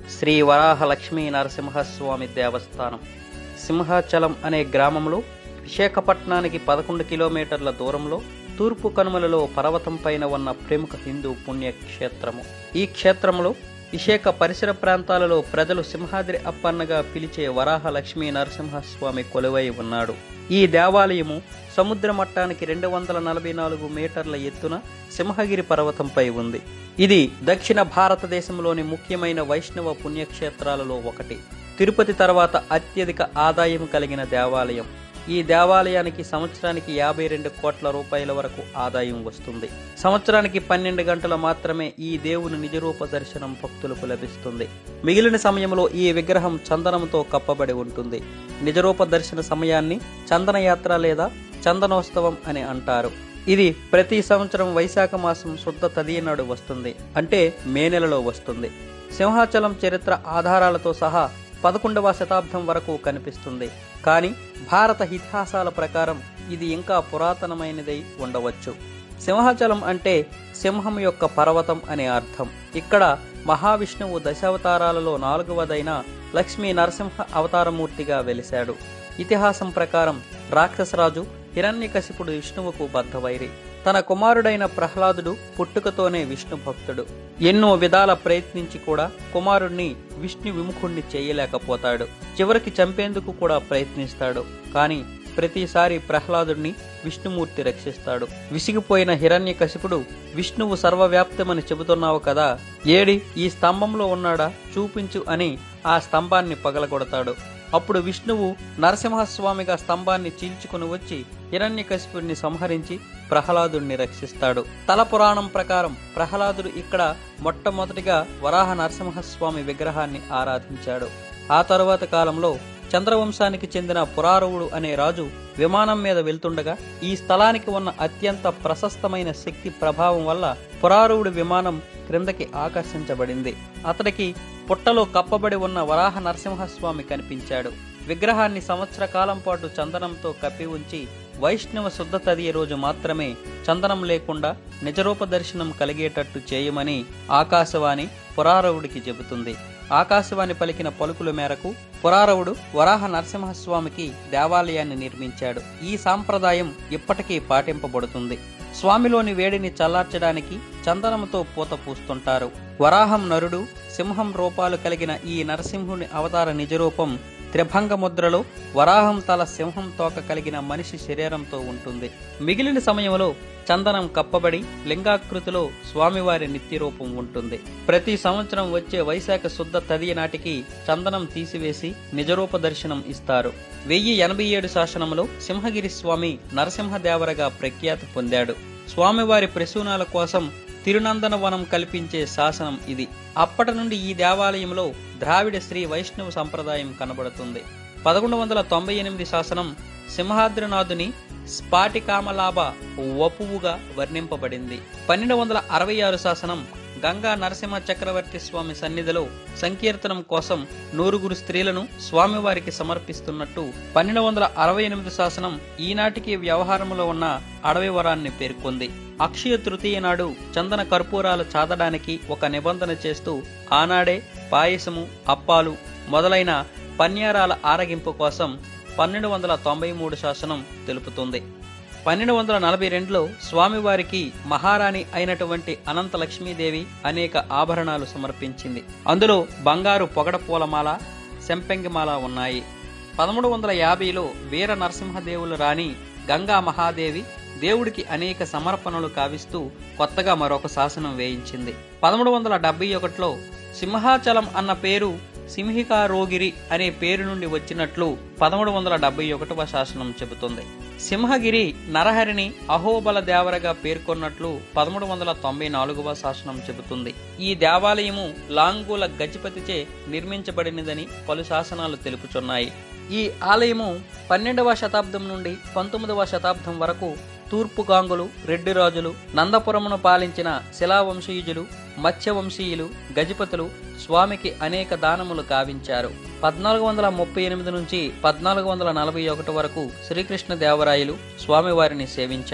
శ్రీ వరాహ లక్ష్మీ నరసింహస్వామి దేవస్థానం సింహాచలం అనే గ్రామంలో విశాఖపట్నానికి పదకొండు కిలోమీటర్ల దూరంలో తూర్పు కనుమలలో పర్వతం పైన ఉన్న ప్రముఖ హిందూ పుణ్యక్షేత్రము ఈ క్షేత్రంలో విశాఖ పరిసర ప్రాంతాలలో ప్రజలు సింహాద్రి అప్పన్నగా పిలిచే వరాహ లక్ష్మీ నరసింహస్వామి కొలువై ఉన్నాడు ఈ దేవాలయము సముద్ర మట్టానికి రెండు వందల నలభై నాలుగు మీటర్ల ఎత్తున సింహగిరి పర్వతంపై ఉంది ఇది దక్షిణ భారతదేశంలోని ముఖ్యమైన వైష్ణవ పుణ్యక్షేత్రాలలో ఒకటి తిరుపతి తర్వాత అత్యధిక ఆదాయం కలిగిన దేవాలయం ఈ దేవాలయానికి సంవత్సరానికి యాభై రెండు కోట్ల రూపాయల వరకు ఆదాయం వస్తుంది సంవత్సరానికి పన్నెండు గంటలు మాత్రమే ఈ దేవుని నిజరూప దర్శనం భక్తులకు లభిస్తుంది మిగిలిన సమయంలో ఈ విగ్రహం చందనంతో కప్పబడి ఉంటుంది నిజరూప దర్శన సమయాన్ని చందనయాత్ర లేదా చందనోత్సవం అని అంటారు ఇది ప్రతి సంవత్సరం వైశాఖ మాసం శుద్ధ తదియ నాడు వస్తుంది అంటే మే నెలలో వస్తుంది సింహాచలం చరిత్ర ఆధారాలతో సహా పదకొండవ శతాబ్దం వరకు కనిపిస్తుంది కానీ భారత ఇతిహాసాల ప్రకారం ఇది ఇంకా పురాతనమైనదై ఉండవచ్చు సింహాచలం అంటే సింహం యొక్క పర్వతం అనే అర్థం ఇక్కడ మహావిష్ణువు దశావతారాలలో నాలుగవదైన లక్ష్మీ నరసింహ అవతారమూర్తిగా వెలిశాడు ఇతిహాసం ప్రకారం రాక్షసరాజు హిరణ్యకశిపుడు విష్ణువుకు బద్ధవైరి తన కుమారుడైన ప్రహ్లాదుడు పుట్టుకతోనే విష్ణు భక్తుడు ఎన్నో విధాల ప్రయత్నించి కూడా కుమారుణ్ణి విష్ణు విముఖుణ్ణి చేయలేకపోతాడు చివరికి చంపేందుకు కూడా ప్రయత్నిస్తాడు కానీ ప్రతిసారి ప్రహ్లాదుడిని విష్ణుమూర్తి రక్షిస్తాడు విసిగిపోయిన హిరణ్యకశిపుడు విష్ణువు సర్వవ్యాప్తమని చెబుతున్నావు కదా ఏడి ఈ స్తంభంలో ఉన్నాడా చూపించు అని ఆ స్తంభాన్ని పగలగొడతాడు అప్పుడు విష్ణువు నరసింహస్వామిగా స్తంభాన్ని చీల్చుకుని వచ్చి హిరణ్యకశిపుడిని సంహరించి ప్రహ్లాదుడిని రక్షిస్తాడు తల పురాణం ప్రకారం ప్రహ్లాదుడు ఇక్కడ మొట్టమొదటిగా వరాహ నరసింహస్వామి విగ్రహాన్ని ఆరాధించాడు ఆ తరువాత కాలంలో చంద్రవంశానికి చెందిన పురారవుడు అనే రాజు విమానం మీద వెళ్తుండగా ఈ స్థలానికి ఉన్న అత్యంత ప్రశస్తమైన శక్తి ప్రభావం వల్ల పురారవుడి విమానం క్రిందకి ఆకర్షించబడింది అతడికి పుట్టలో కప్పబడి ఉన్న వరాహ నరసింహస్వామి కనిపించాడు విగ్రహాన్ని సంవత్సర కాలం పాటు చందనంతో కప్పి ఉంచి వైష్ణవ శుద్ధ తదియ రోజు మాత్రమే చందనం లేకుండా నిజరూప దర్శనం కలిగేటట్టు చేయమని ఆకాశవాణి పురారవుడికి చెబుతుంది ఆకాశవాణి పలికిన పలుకుల మేరకు పురారవుడు వరాహ నరసింహస్వామికి దేవాలయాన్ని నిర్మించాడు ఈ సాంప్రదాయం ఇప్పటికీ పాటింపబడుతుంది స్వామిలోని వేడిని చల్లార్చడానికి చందనంతో పూత పూస్తుంటారు వరాహం నరుడు సింహం రూపాలు కలిగిన ఈ నరసింహుని అవతార నిజరూపం త్రిభంగ ముద్రలో వరాహం తల సింహం తోక కలిగిన మనిషి శరీరంతో ఉంటుంది మిగిలిన సమయంలో చందనం కప్పబడి లింగాకృతిలో స్వామివారి నిత్యరూపం ఉంటుంది ప్రతి సంవత్సరం వచ్చే వైశాఖ శుద్ధ తదియ నాటికి చందనం తీసివేసి నిజరూప దర్శనం ఇస్తారు వెయ్యి ఎనభై ఏడు శాసనంలో సింహగిరి స్వామి నరసింహదేవరగా ప్రఖ్యాతి పొందాడు స్వామివారి ప్రసూనాల కోసం తిరునందనవనం కల్పించే శాసనం ఇది అప్పటి నుండి ఈ దేవాలయంలో ద్రావిడ శ్రీ వైష్ణవ సంప్రదాయం కనబడుతుంది పదకొండు వందల తొంభై ఎనిమిది శాసనం సింహాద్రినాథుని స్పాటికామలాభ వపువుగా వర్ణింపబడింది పన్నెండు వందల అరవై ఆరు శాసనం గంగా నరసింహ చక్రవర్తి స్వామి సన్నిధిలో సంకీర్తనం కోసం నూరుగురు స్త్రీలను స్వామివారికి సమర్పిస్తున్నట్టు పన్నెండు వందల అరవై ఎనిమిది శాసనం ఈనాటికి వ్యవహారంలో ఉన్న అడవి వరాన్ని పేర్కొంది అక్షయ తృతీయ నాడు చందన కర్పూరాలు చాదడానికి ఒక నిబంధన చేస్తూ ఆనాడే పాయసము అప్పాలు మొదలైన పన్యారాల ఆరగింపు కోసం పన్నెండు వందల తొంభై మూడు శాసనం తెలుపుతుంది పన్నెండు వందల నలభై రెండులో స్వామివారికి మహారాణి అయినటువంటి అనంత లక్ష్మీదేవి అనేక ఆభరణాలు సమర్పించింది అందులో బంగారు పొగడ పూలమాల సెంపెంగిమాల ఉన్నాయి పదమూడు వందల యాభైలో వీర నరసింహదేవుల రాణి గంగా మహాదేవి దేవుడికి అనేక సమర్పణలు కావిస్తూ కొత్తగా మరొక శాసనం వేయించింది పదమూడు వందల డెబ్బై ఒకటిలో సింహాచలం అన్న పేరు సింహికారోగిరి అనే పేరు నుండి వచ్చినట్లు పదమూడు వందల డెబ్బై ఒకటవ శాసనం చెబుతుంది సింహగిరి నరహరిని అహోబల దేవరగా పేర్కొన్నట్లు పదమూడు వందల తొంభై నాలుగవ శాసనం చెబుతుంది ఈ దేవాలయము లాంగూల గజపతిచే నిర్మించబడినదని పలు శాసనాలు తెలుపుచున్నాయి ఈ ఆలయము పన్నెండవ శతాబ్దం నుండి పంతొమ్మిదవ శతాబ్దం వరకు తూర్పు గాంగులు రెడ్డి రాజులు నందపురమును పాలించిన శిలావంశీయులు మత్స్యవంశీయులు గజపతులు స్వామికి అనేక దానములు గావించారు పద్నాలుగు వందల ముప్పై ఎనిమిది నుంచి పద్నాలుగు వందల నలభై ఒకటి వరకు శ్రీకృష్ణ దేవరాయలు స్వామివారిని సేవించారు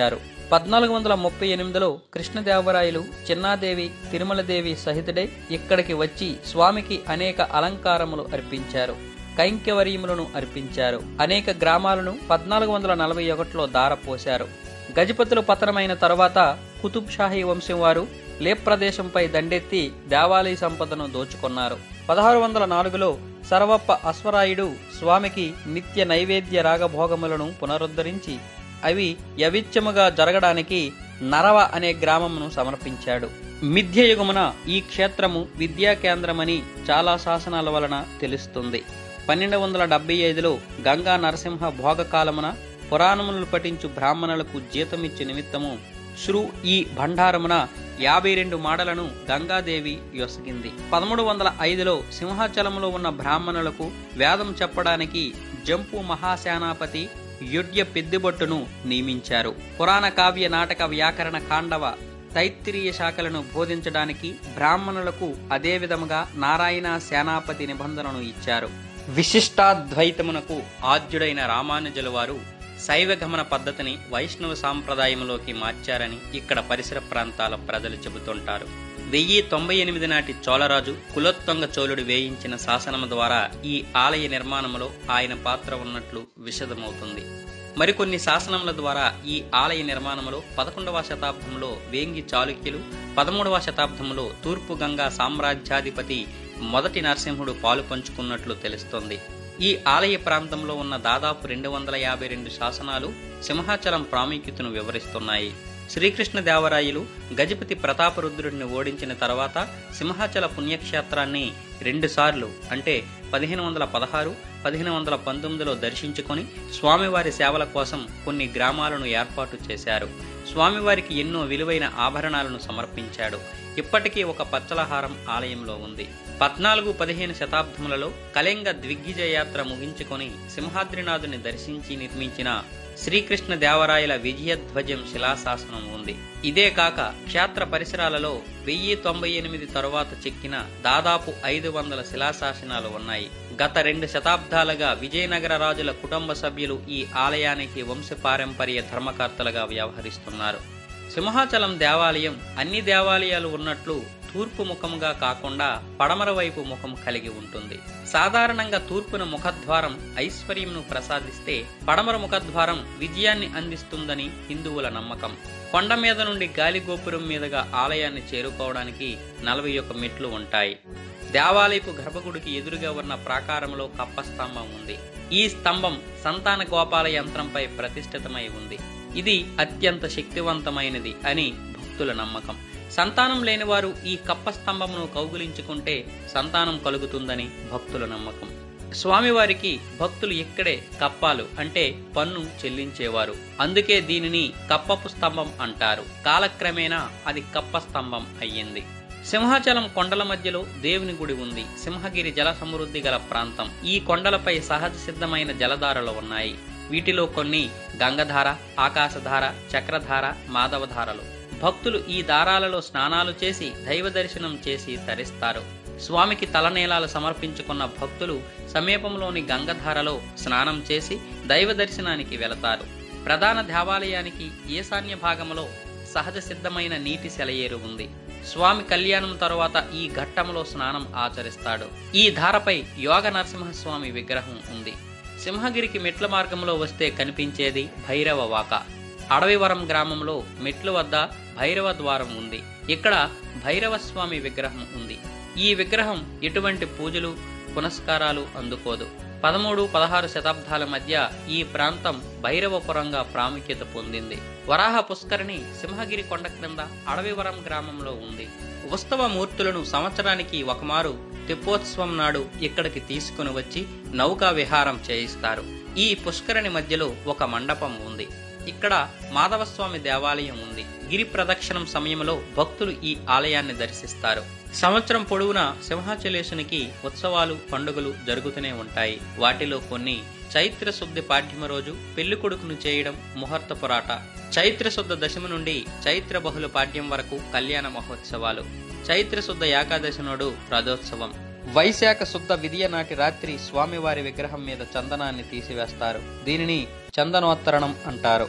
పద్నాలుగు వందల ముప్పై ఎనిమిదిలో కృష్ణదేవరాయలు చిన్నాదేవి తిరుమలదేవి సహితుడై ఇక్కడికి వచ్చి స్వామికి అనేక అలంకారములు అర్పించారు కైంక్యవర్యములను అర్పించారు అనేక గ్రామాలను పద్నాలుగు వందల నలభై ఒకటిలో దారపోశారు గజపతులు పతనమైన తరువాత కుతుబ్ షాహీ వంశం వారు లేప్ ప్రదేశంపై దండెత్తి దేవాలయ సంపదను దోచుకున్నారు పదహారు వందల నాలుగులో సర్వప్ప అశ్వరాయుడు స్వామికి నిత్య నైవేద్య రాగభోగములను పునరుద్ధరించి అవి యవిత్యముగా జరగడానికి నరవ అనే గ్రామమును సమర్పించాడు మిథ్యయుగమున ఈ క్షేత్రము విద్యా కేంద్రమని చాలా శాసనాల వలన తెలుస్తుంది పన్నెండు వందల డెబ్బై ఐదులో గంగా నరసింహ భోగకాలమున పురాణములను పఠించు బ్రాహ్మణులకు జీతమిచ్చు నిమిత్తము శ్రు ఈ భండారమున యాభై రెండు మాడలను గంగాదేవి యొసగింది పదమూడు వందల ఐదులో సింహాచలంలో ఉన్న బ్రాహ్మణులకు వేదం చెప్పడానికి జంపు మహాసేనాపతి యుడ్య పెద్దిబొట్టును నియమించారు పురాణ కావ్య నాటక వ్యాకరణ కాండవ తైత్తిరీయ శాఖలను బోధించడానికి బ్రాహ్మణులకు అదే విధముగా నారాయణ సేనాపతి నిబంధనను ఇచ్చారు విశిష్టాద్వైతమునకు ఆద్యుడైన రామానుజుల వారు శైవ గమన పద్ధతిని వైష్ణవ సాంప్రదాయంలోకి మార్చారని ఇక్కడ పరిసర ప్రాంతాల ప్రజలు చెబుతుంటారు వెయ్యి తొంభై ఎనిమిది నాటి చోళరాజు కులోత్తంగ చోళుడు వేయించిన శాసనము ద్వారా ఈ ఆలయ నిర్మాణంలో ఆయన పాత్ర ఉన్నట్లు విశదమవుతుంది మరికొన్ని శాసనముల ద్వారా ఈ ఆలయ నిర్మాణంలో పదకొండవ శతాబ్దంలో వేంగి చాళుక్యులు పదమూడవ శతాబ్దంలో తూర్పు గంగా సామ్రాజ్యాధిపతి మొదటి నరసింహుడు పాలు పంచుకున్నట్లు తెలుస్తోంది ఈ ఆలయ ప్రాంతంలో ఉన్న దాదాపు రెండు వందల యాభై రెండు శాసనాలు సింహాచలం ప్రాముఖ్యతను వివరిస్తున్నాయి శ్రీకృష్ణ దేవరాయలు గజపతి ప్రతాపరుద్రుడిని ఓడించిన తర్వాత సింహాచల పుణ్యక్షేత్రాన్ని రెండుసార్లు అంటే పదిహేను వందల పదహారు పదిహేను వందల పంతొమ్మిదిలో దర్శించుకొని స్వామివారి సేవల కోసం కొన్ని గ్రామాలను ఏర్పాటు చేశారు స్వామివారికి ఎన్నో విలువైన ఆభరణాలను సమర్పించాడు ఇప్పటికీ ఒక పచ్చలహారం ఆలయంలో ఉంది పద్నాలుగు పదిహేను శతాబ్దములలో కళింగ దిగ్విజయ యాత్ర ముగించుకొని సింహాద్రినాథుని దర్శించి నిర్మించిన శ్రీకృష్ణ దేవరాయల విజయధ్వజం శిలాశాసనం ఉంది ఇదే కాక క్షేత్ర పరిసరాలలో వెయ్యి తొంభై ఎనిమిది తరువాత చెక్కిన దాదాపు ఐదు వందల శిలాశాసనాలు ఉన్నాయి గత రెండు శతాబ్దాలుగా విజయనగర రాజుల కుటుంబ సభ్యులు ఈ ఆలయానికి వంశపారంపర్య ధర్మకర్తలుగా వ్యవహరిస్తున్నారు సింహాచలం దేవాలయం అన్ని దేవాలయాలు ఉన్నట్లు తూర్పు ముఖముగా కాకుండా పడమర వైపు ముఖం కలిగి ఉంటుంది సాధారణంగా తూర్పున ముఖద్వారం ఐశ్వర్యంను ప్రసాదిస్తే పడమర ముఖద్వారం విజయాన్ని అందిస్తుందని హిందువుల నమ్మకం కొండ మీద నుండి గాలి గోపురం మీదుగా ఆలయాన్ని చేరుకోవడానికి నలభై ఒక్క మెట్లు ఉంటాయి దేవాలయపు గర్భగుడికి ఎదురుగా ఉన్న ప్రాకారంలో కప్ప స్తంభం ఉంది ఈ స్తంభం సంతాన గోపాల యంత్రంపై ప్రతిష్ఠితమై ఉంది ఇది అత్యంత శక్తివంతమైనది అని భక్తుల నమ్మకం సంతానం లేనివారు ఈ కప్ప స్తంభమును కౌగులించుకుంటే సంతానం కలుగుతుందని భక్తుల నమ్మకం స్వామివారికి భక్తులు ఇక్కడే కప్పాలు అంటే పన్ను చెల్లించేవారు అందుకే దీనిని కప్పపు స్తంభం అంటారు కాలక్రమేణా అది కప్ప స్తంభం అయ్యింది సింహాచలం కొండల మధ్యలో దేవుని గుడి ఉంది సింహగిరి జల సమృద్ధి గల ప్రాంతం ఈ కొండలపై సహజ సిద్ధమైన జలధారలు ఉన్నాయి వీటిలో కొన్ని గంగధార ఆకాశధార చక్రధార మాధవధారలు భక్తులు ఈ దారాలలో స్నానాలు చేసి దైవ దర్శనం చేసి తరిస్తారు స్వామికి తలనీలాలు సమర్పించుకున్న భక్తులు సమీపంలోని గంగధారలో స్నానం చేసి దైవ దర్శనానికి వెళతారు ప్రధాన దేవాలయానికి ఈశాన్య భాగంలో సహజ సిద్ధమైన నీటి సెలయేరు ఉంది స్వామి కళ్యాణం తరువాత ఈ ఘట్టంలో స్నానం ఆచరిస్తాడు ఈ ధారపై యోగ నరసింహస్వామి విగ్రహం ఉంది సింహగిరికి మెట్ల మార్గంలో వస్తే కనిపించేది భైరవ వాక అడవివరం గ్రామంలో మెట్ల వద్ద భైరవ ద్వారం ఉంది ఇక్కడ భైరవ స్వామి విగ్రహం ఉంది ఈ విగ్రహం ఎటువంటి పూజలు పునస్కారాలు అందుకోదు పదమూడు పదహారు శతాబ్దాల మధ్య ఈ ప్రాంతం భైరవపురంగా ప్రాముఖ్యత పొందింది వరాహ పుష్కరిణి సింహగిరి కొండ క్రింద అడవివరం గ్రామంలో ఉంది ఉత్సవ మూర్తులను సంవత్సరానికి ఒకమారు తెప్పోత్సవం నాడు ఇక్కడికి తీసుకుని వచ్చి నౌకా విహారం చేయిస్తారు ఈ పుష్కరిణి మధ్యలో ఒక మండపం ఉంది ఇక్కడ మాధవస్వామి దేవాలయం ఉంది గిరి ప్రదక్షిణం సమయంలో భక్తులు ఈ ఆలయాన్ని దర్శిస్తారు సంవత్సరం పొడవునా సింహాచలేశునికి ఉత్సవాలు పండుగలు జరుగుతూనే ఉంటాయి వాటిలో కొన్ని చైత్ర శుద్ధి పాఠ్యమ రోజు పెళ్లి కొడుకును చేయడం ముహూర్త పోరాట చైత్ర శుద్ధ దశమి నుండి చైత్ర బహుళ పాఠ్యం వరకు కళ్యాణ మహోత్సవాలు చైత్ర శుద్ధ ఏకాదశి నాడు రథోత్సవం వైశాఖ శుద్ధ విధియ నాటి రాత్రి స్వామివారి విగ్రహం మీద చందనాన్ని తీసివేస్తారు దీనిని చందనోత్తరణం అంటారు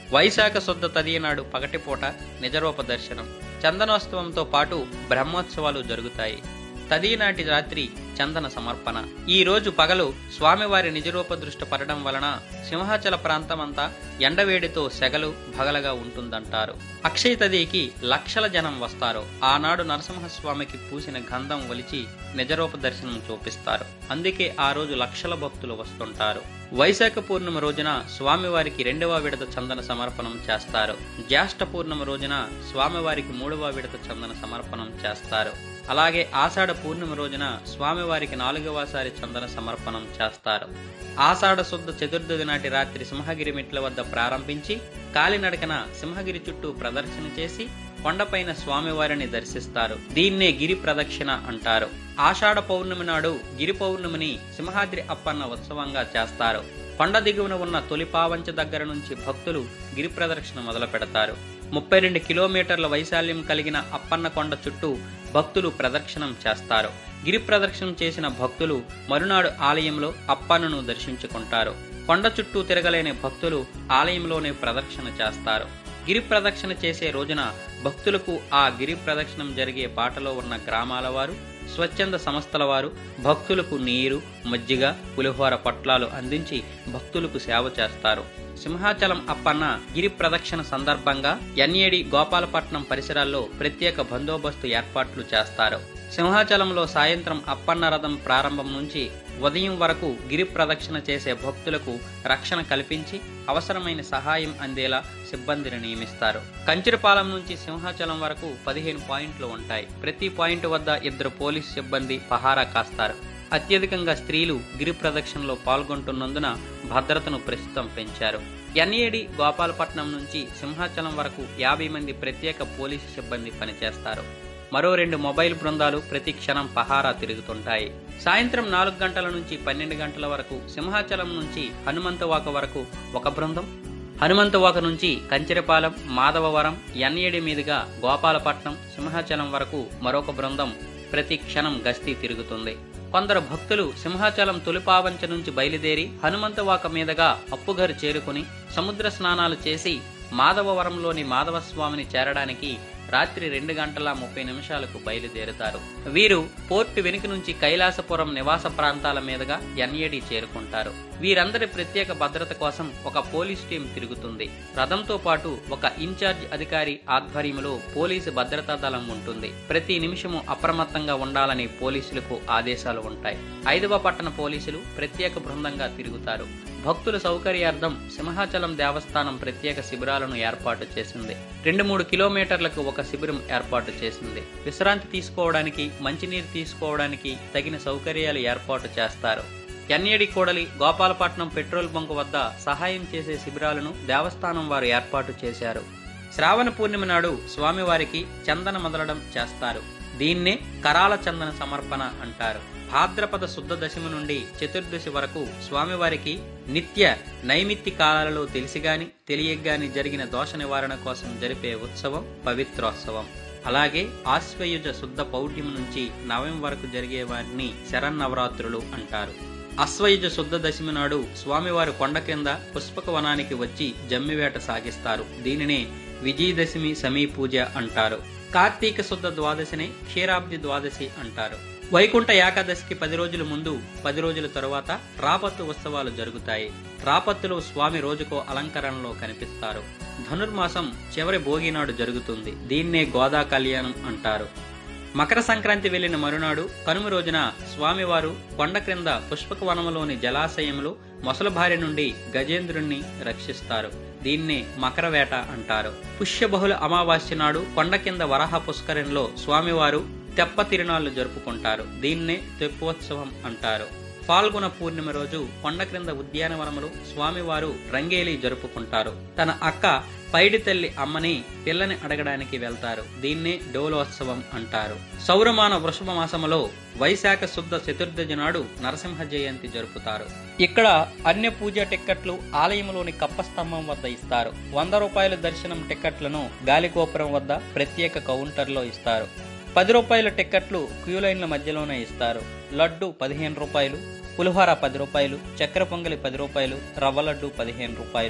వైశాఖ శుద్ధ తదియనాడు పగటిపూట నిజరూప దర్శనం చందనోత్సవంతో పాటు బ్రహ్మోత్సవాలు జరుగుతాయి తదినాటి రాత్రి చందన సమర్పణ ఈ రోజు పగలు స్వామివారి నిజరూప దృష్టి పడడం వలన సింహాచల ప్రాంతమంతా ఎండవేడితో సెగలు భగలగా ఉంటుందంటారు అక్షయ తదికి లక్షల జనం వస్తారు ఆనాడు నరసింహస్వామికి పూసిన గంధం ఒలిచి నిజరూప దర్శనం చూపిస్తారు అందుకే ఆ రోజు లక్షల భక్తులు వస్తుంటారు వైశాఖ పూర్ణిమ రోజున స్వామివారికి రెండవ విడత చందన సమర్పణం చేస్తారు జ్యేష్ఠ పూర్ణిమ రోజున స్వామివారికి మూడవ విడత చందన సమర్పణం చేస్తారు అలాగే ఆషాఢ పూర్ణిమ రోజున స్వామివారికి నాలుగవసారి చందన సమర్పణం చేస్తారు ఆషాఢ శుద్ధ చతుర్దశి నాటి రాత్రి సింహగిరి మెట్ల వద్ద ప్రారంభించి కాలినడకన సింహగిరి చుట్టూ ప్రదర్శన చేసి కొండపైన స్వామివారిని దర్శిస్తారు దీన్నే గిరి ప్రదక్షిణ అంటారు ఆషాఢ పౌర్ణమి నాడు గిరి పౌర్ణమిని సింహాద్రి అప్పన్న ఉత్సవంగా చేస్తారు కొండ దిగువన ఉన్న తొలి పావంచ దగ్గర నుంచి భక్తులు గిరి ప్రదక్షిణ మొదలు పెడతారు ముప్పై రెండు కిలోమీటర్ల వైశాల్యం కలిగిన అప్పన్న కొండ చుట్టూ భక్తులు ప్రదక్షిణం చేస్తారు గిరి ప్రదక్షిణం చేసిన భక్తులు మరునాడు ఆలయంలో అప్పన్నను దర్శించుకుంటారు కొండ చుట్టూ తిరగలేని భక్తులు ఆలయంలోనే ప్రదక్షిణ చేస్తారు గిరి ప్రదక్షిణ చేసే రోజున భక్తులకు ఆ గిరి ప్రదక్షిణం జరిగే బాటలో ఉన్న గ్రామాల వారు స్వచ్ఛంద సంస్థల వారు భక్తులకు నీరు మజ్జిగ పులిహోర పట్లాలు అందించి భక్తులకు సేవ చేస్తారు సింహాచలం అప్పన్న గిరి ప్రదక్షిణ సందర్భంగా ఎన్ఏడి గోపాలపట్నం పరిసరాల్లో ప్రత్యేక బందోబస్తు ఏర్పాట్లు చేస్తారు సింహాచలంలో సాయంత్రం అప్పన్న రథం ప్రారంభం నుంచి ఉదయం వరకు గిరి ప్రదక్షిణ చేసే భక్తులకు రక్షణ కల్పించి అవసరమైన సహాయం అందేలా సిబ్బందిని నియమిస్తారు కంచిరపాలెం నుంచి సింహాచలం వరకు పదిహేను పాయింట్లు ఉంటాయి ప్రతి పాయింట్ వద్ద ఇద్దరు పోలీస్ సిబ్బంది పహారా కాస్తారు అత్యధికంగా స్త్రీలు గిరి ప్రదక్షిణలో పాల్గొంటున్నందున భద్రతను ప్రస్తుతం పెంచారు ఎన్ఏడి గోపాలపట్నం నుంచి సింహాచలం వరకు యాభై మంది ప్రత్యేక పోలీసు సిబ్బంది పనిచేస్తారు మరో రెండు మొబైల్ బృందాలు ప్రతి క్షణం పహారా తిరుగుతుంటాయి సాయంత్రం నాలుగు గంటల నుంచి పన్నెండు గంటల వరకు సింహాచలం నుంచి హనుమంతవాక వరకు ఒక బృందం హనుమంతవాక నుంచి కంచెరపాలెం మాధవవరం ఎన్ఏడి మీదుగా గోపాలపట్నం సింహాచలం వరకు మరొక బృందం ప్రతి క్షణం గస్తీ తిరుగుతుంది కొందరు భక్తులు సింహాచలం తొలిపావంచ నుంచి బయలుదేరి హనుమంతవాక మీదుగా అప్పుగారు చేరుకుని సముద్ర స్నానాలు చేసి మాధవవరంలోని మాధవస్వామిని చేరడానికి రాత్రి రెండు గంటల ముప్పై నిమిషాలకు బయలుదేరుతారు వీరు పోర్టు వెనుక నుంచి కైలాసపురం నివాస ప్రాంతాల మీదుగా ఎన్ఏడి చేరుకుంటారు వీరందరి ప్రత్యేక భద్రత కోసం ఒక పోలీస్ టీం తిరుగుతుంది రథంతో పాటు ఒక ఇన్ఛార్జ్ అధికారి ఆధ్వర్యంలో పోలీసు భద్రతా దళం ఉంటుంది ప్రతి నిమిషము అప్రమత్తంగా ఉండాలని పోలీసులకు ఆదేశాలు ఉంటాయి ఐదవ పట్టణ పోలీసులు ప్రత్యేక బృందంగా తిరుగుతారు భక్తుల సౌకర్యార్థం సింహాచలం దేవస్థానం ప్రత్యేక శిబిరాలను ఏర్పాటు చేసింది రెండు మూడు కిలోమీటర్లకు ఒక శిబిరం ఏర్పాటు చేసింది విశ్రాంతి తీసుకోవడానికి మంచినీరు తీసుకోవడానికి తగిన సౌకర్యాలు ఏర్పాటు చేస్తారు ఎన్ఏడి కూడలి గోపాలపట్నం పెట్రోల్ బంక్ వద్ద సహాయం చేసే శిబిరాలను దేవస్థానం వారు ఏర్పాటు చేశారు శ్రావణ పూర్ణిమ నాడు స్వామివారికి చందన మొదలడం చేస్తారు దీన్నే కరాల చందన సమర్పణ అంటారు భాద్రపద శుద్ధ దశమి నుండి చతుర్దశి వరకు స్వామివారికి నిత్య నైమిత్తి కాలాలలో తెలిసిగాని తెలియగాని జరిగిన దోష నివారణ కోసం జరిపే ఉత్సవం పవిత్రోత్సవం అలాగే ఆశ్వయుజ శుద్ధ పౌర్ణమి నుంచి నవం వరకు జరిగే వారిని శరన్నవరాత్రులు అంటారు అశ్వయుజ శుద్ధ దశమి నాడు స్వామివారు కొండ కింద పుష్పక వనానికి వచ్చి జమ్మివేట సాగిస్తారు దీనినే విజయదశమి సమీపూజ అంటారు కార్తీక శుద్ధ ద్వాదశిని క్షీరాబ్ది ద్వాదశి అంటారు వైకుంఠ ఏకాదశికి పది రోజుల ముందు పది రోజుల తరువాత రాపత్తు ఉత్సవాలు జరుగుతాయి రాపత్తులో స్వామి రోజుకో అలంకరణలో కనిపిస్తారు ధనుర్మాసం చివరి భోగి నాడు జరుగుతుంది దీన్నే గోదా కళ్యాణం అంటారు మకర సంక్రాంతి వెళ్లిన మరునాడు కనుమ రోజున స్వామివారు కొండ క్రింద పుష్పక వనములోని జలాశయంలో మొసల భార్య నుండి గజేంద్రుణ్ణి రక్షిస్తారు దీన్నే మకర వేట అంటారు పుష్యబహుళ అమావాస్య నాడు కొండ కింద వరాహ పుష్కరంలో స్వామివారు తెప్ప తిరునాళ్లు జరుపుకుంటారు దీన్నే తెప్పోత్సవం అంటారు ఫాల్గుణ పూర్ణిమ రోజు కొండ క్రింద ఉద్యానవనములు స్వామివారు రంగేలి జరుపుకుంటారు తన అక్క పైడి తల్లి అమ్మని పిల్లని అడగడానికి వెళ్తారు దీన్నే డోలోత్సవం అంటారు సౌరమాన వృషభ మాసములో వైశాఖ శుద్ధ చతుర్దశి నాడు నరసింహ జయంతి జరుపుతారు ఇక్కడ అన్య పూజ టిక్కెట్లు ఆలయంలోని కప్ప స్తంభం వద్ద ఇస్తారు వంద రూపాయల దర్శనం టిక్కెట్లను గాలిగోపురం వద్ద ప్రత్యేక కౌంటర్లో ఇస్తారు పది రూపాయల టిక్కెట్లు క్యూ లైన్ల మధ్యలోనే ఇస్తారు లడ్డు పదిహేను రూపాయలు పులిహోర పది రూపాయలు చక్కెర పొంగలి పది రూపాయలు రవ్వ లడ్డు పదిహేను రూపాయలు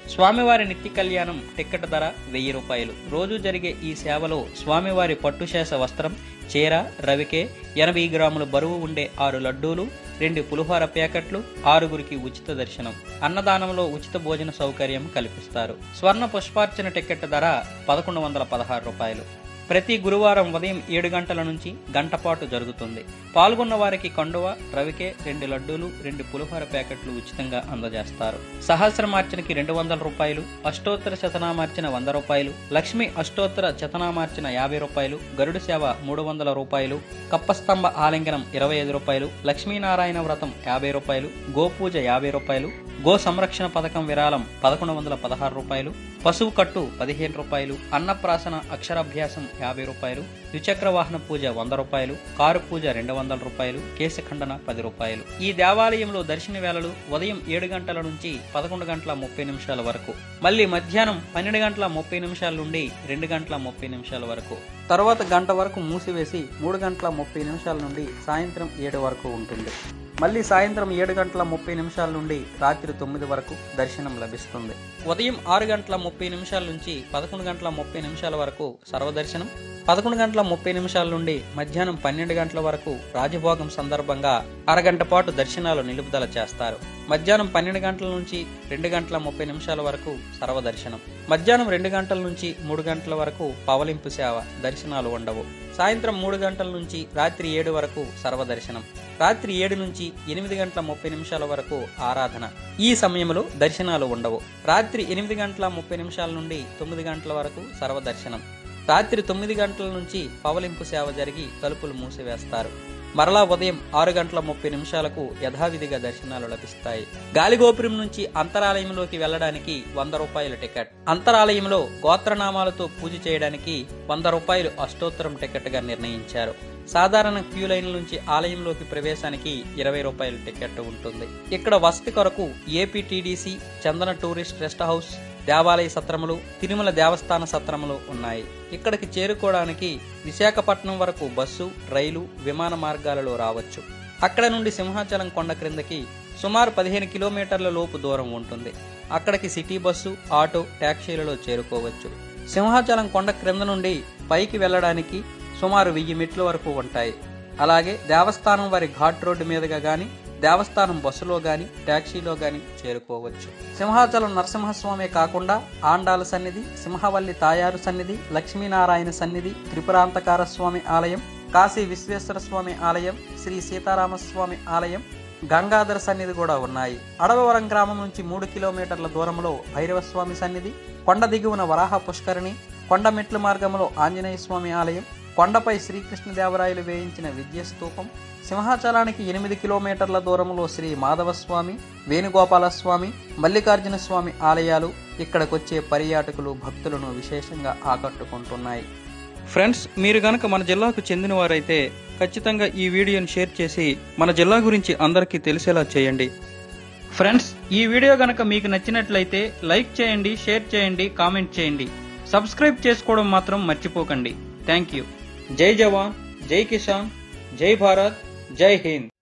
స్వామివారి నిత్య కళ్యాణం టిక్కెట్ ధర వెయ్యి రూపాయలు రోజు జరిగే ఈ సేవలో స్వామివారి పట్టుశేష వస్త్రం చీర రవికే ఎనభై గ్రాముల బరువు ఉండే ఆరు లడ్డూలు రెండు పులిహోర ప్యాకెట్లు ఆరుగురికి ఉచిత దర్శనం అన్నదానంలో ఉచిత భోజన సౌకర్యం కల్పిస్తారు స్వర్ణ పుష్పార్చన టికెట్ ధర పదకొండు వందల పదహారు రూపాయలు ప్రతి గురువారం ఉదయం ఏడు గంటల నుంచి గంట పాటు జరుగుతుంది పాల్గొన్న వారికి కండువ రవికే రెండు లడ్డూలు రెండు పులిహోర ప్యాకెట్లు ఉచితంగా అందజేస్తారు సహస్రమార్చనకి రెండు వందల రూపాయలు అష్టోత్తర శతనామార్చన వంద రూపాయలు లక్ష్మి అష్టోత్తర శతనామార్చన యాభై రూపాయలు గరుడు సేవ మూడు వందల రూపాయలు కప్పస్తంభ ఆలింగనం ఇరవై ఐదు రూపాయలు లక్ష్మీనారాయణ వ్రతం యాభై రూపాయలు గోపూజ యాభై రూపాయలు గో సంరక్షణ పథకం విరాళం పదకొండు వందల పదహారు రూపాయలు పశువు కట్టు పదిహేను రూపాయలు అన్నప్రాసన అక్షరాభ్యాసం యాభై రూపాయలు ద్విచక్ర వాహన పూజ వంద రూపాయలు కారు పూజ రెండు వందల రూపాయలు కేశఖండన పది రూపాయలు ఈ దేవాలయంలో దర్శన వేళలు ఉదయం ఏడు గంటల నుంచి పదకొండు గంటల ముప్పై నిమిషాల వరకు మళ్ళీ మధ్యాహ్నం పన్నెండు గంటల ముప్పై నిమిషాల నుండి రెండు గంటల ముప్పై నిమిషాల వరకు తర్వాత గంట వరకు మూసివేసి మూడు గంటల ముప్పై నిమిషాల నుండి సాయంత్రం ఏడు వరకు ఉంటుంది మళ్ళీ సాయంత్రం ఏడు గంటల ముప్పై నిమిషాల నుండి రాత్రి తొమ్మిది వరకు దర్శనం లభిస్తుంది ఉదయం ఆరు గంటల ముప్పై నిమిషాల నుంచి పదకొండు గంటల ముప్పై నిమిషాల వరకు సర్వదర్శనం పదకొండు గంటల ముప్పై నిమిషాల నుండి మధ్యాహ్నం పన్నెండు గంటల వరకు రాజభోగం సందర్భంగా అరగంట పాటు దర్శనాలు నిలుపుదల చేస్తారు మధ్యాహ్నం పన్నెండు గంటల నుంచి రెండు గంటల ముప్పై నిమిషాల వరకు సర్వదర్శనం మధ్యాహ్నం రెండు గంటల నుంచి మూడు గంటల వరకు పవలింపు సేవ దర్శనాలు ఉండవు సాయంత్రం మూడు గంటల నుంచి రాత్రి ఏడు వరకు సర్వదర్శనం రాత్రి ఏడు నుంచి ఎనిమిది గంటల ముప్పై నిమిషాల వరకు ఆరాధన ఈ సమయంలో దర్శనాలు ఉండవు రాత్రి ఎనిమిది గంటల ముప్పై నిమిషాల నుండి తొమ్మిది గంటల వరకు సర్వదర్శనం రాత్రి తొమ్మిది గంటల నుంచి పవలింపు సేవ జరిగి తలుపులు మూసివేస్తారు మరలా ఉదయం ఆరు గంటల ముప్పై నిమిషాలకు యథావిధిగా దర్శనాలు లభిస్తాయి గాలిగోపురం నుంచి అంతరాలయంలోకి వెళ్ళడానికి వంద రూపాయల టికెట్ అంతరాలయంలో గోత్రనామాలతో పూజ చేయడానికి వంద రూపాయలు అష్టోత్తరం టికెట్ గా నిర్ణయించారు సాధారణ క్యూ లైన్ నుంచి ఆలయంలోకి ప్రవేశానికి ఇరవై రూపాయల టికెట్ ఉంటుంది ఇక్కడ వసతి కొరకు APTDC Chandana tourist rest house దేవాలయ సత్రములు తిరుమల దేవస్థాన సత్రములు ఉన్నాయి ఇక్కడికి చేరుకోవడానికి విశాఖపట్నం వరకు బస్సు రైలు విమాన మార్గాలలో రావచ్చు అక్కడ నుండి సింహాచలం కొండ క్రిందకి సుమారు పదిహేను కిలోమీటర్ల లోపు దూరం ఉంటుంది అక్కడికి సిటీ బస్సు ఆటో ట్యాక్సీలలో చేరుకోవచ్చు సింహాచలం కొండ క్రింద నుండి పైకి వెళ్ళడానికి సుమారు వెయ్యి మెట్ల వరకు ఉంటాయి అలాగే దేవస్థానం వారి ఘాట్ రోడ్డు మీదుగా గాని దేవస్థానం బస్సులో గాని ట్యాక్సీలో గాని చేరుకోవచ్చు సింహాచలం నరసింహస్వామి కాకుండా ఆండాల సన్నిధి సింహవల్లి తాయారు సన్నిధి లక్ష్మీనారాయణ సన్నిధి త్రిపురాంతకార స్వామి ఆలయం కాశీ విశ్వేశ్వర స్వామి ఆలయం శ్రీ సీతారామస్వామి ఆలయం గంగాధర సన్నిధి కూడా ఉన్నాయి అడవవరం గ్రామం నుంచి మూడు కిలోమీటర్ల దూరంలో భైరవస్వామి సన్నిధి కొండ దిగువన వరాహ పుష్కరిణి కొండ మెట్ల మార్గంలో ఆంజనేయ స్వామి ఆలయం కొండపై శ్రీకృష్ణదేవరాయలు వేయించిన విద్యస్తూపం సింహాచలానికి ఎనిమిది కిలోమీటర్ల దూరంలో శ్రీ మాధవస్వామి వేణుగోపాలస్వామి మల్లికార్జున స్వామి ఆలయాలు ఇక్కడికొచ్చే పర్యాటకులు భక్తులను విశేషంగా ఆకట్టుకుంటున్నాయి ఫ్రెండ్స్ మీరు గనక మన జిల్లాకు చెందిన వారైతే ఖచ్చితంగా ఈ వీడియోని షేర్ చేసి మన జిల్లా గురించి అందరికీ తెలిసేలా చేయండి ఫ్రెండ్స్ ఈ వీడియో గనక మీకు నచ్చినట్లయితే లైక్ చేయండి షేర్ చేయండి కామెంట్ చేయండి సబ్స్క్రైబ్ చేసుకోవడం మాత్రం మర్చిపోకండి థ్యాంక్ యూ జై జవాన్ జై కిసాన్ జై భారత్ జై హింద్